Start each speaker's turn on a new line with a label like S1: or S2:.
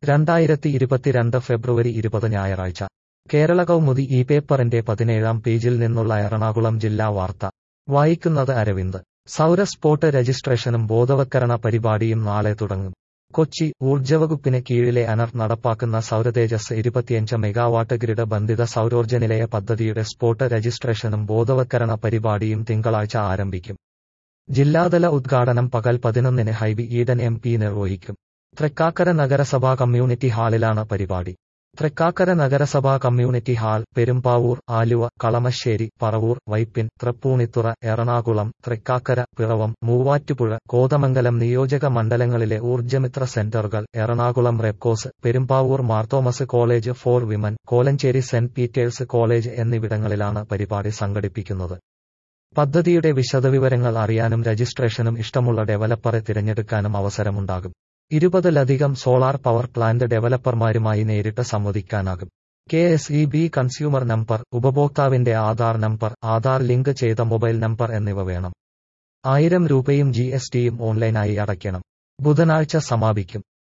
S1: രണ്ടായിരത്തി ഇരുപത്തിരണ്ട് ഫെബ്രുവരി ഇരുപത് ഞായറാഴ്ച കേരള കൗമുദി ഈ പേപ്പറിന്റെ പതിനേഴാം പേജിൽ നിന്നുള്ള എറണാകുളം ജില്ലാ വാർത്ത വായിക്കുന്നത് അരവിന്ദ് സൗര സ്പോട്ട് രജിസ്ട്രേഷനും ബോധവത്കരണ പരിപാടിയും നാളെ തുടങ്ങും കൊച്ചി ഊർജ്ജവകുപ്പിന് കീഴിലെ അനർ നടപ്പാക്കുന്ന സൗരതേജസ് ഇരുപത്തിയഞ്ച് മെഗാവാട്ട് ഗ്രിഡ് ബന്ധിത സൗരോർജ്ജ നിലയ പദ്ധതിയുടെ സ്പോട്ട് രജിസ്ട്രേഷനും ബോധവത്കരണ പരിപാടിയും തിങ്കളാഴ്ച ആരംഭിക്കും ജില്ലാതല ഉദ്ഘാടനം പകൽ പതിനൊന്നിന് ഹൈബി ഈഡൻ എം പി നിർവഹിക്കും തൃക്കാക്കര നഗരസഭാ കമ്മ്യൂണിറ്റി ഹാളിലാണ് പരിപാടി തൃക്കാക്കര നഗരസഭാ കമ്മ്യൂണിറ്റി ഹാൾ പെരുമ്പാവൂർ ആലുവ കളമശ്ശേരി പറവൂർ വൈപ്പിൻ തൃപ്പൂണിത്തുറ എറണാകുളം തൃക്കാക്കര പിറവം മൂവാറ്റുപുഴ കോതമംഗലം നിയോജക മണ്ഡലങ്ങളിലെ ഊർജ്ജമിത്ര സെന്ററുകൾ എറണാകുളം റെപ്കോസ് Perumbavoor Mar Thomas college for women Kolenchery Saint Peter's college എന്നിവിടങ്ങളിലാണ് പരിപാടി സംഘടിപ്പിക്കുന്നത് പദ്ധതിയുടെ വിശദവിവരങ്ങൾ അറിയാനും രജിസ്ട്രേഷനും ഇഷ്ടമുള്ള ഡെവലപ്പറെ തിരഞ്ഞെടുക്കാനും അവസരമുണ്ടാകും ഇരുപതിലധികം സോളാർ പവർ പ്ലാന്റ് ഡെവലപ്പർമാരുമായി നേരിട്ട് സംവദിക്കാനാകും K S E B consumer number ഉപഭോക്താവിന്റെ ആധാർ നമ്പർ ആധാർ ലിങ്ക് ചെയ്ത മൊബൈൽ നമ്പർ എന്നിവ വേണം ആയിരം രൂപയും ജി എസ് ടിയും ഓൺലൈനായി അടയ്ക്കണം ബുധനാഴ്ച സമാപിക്കും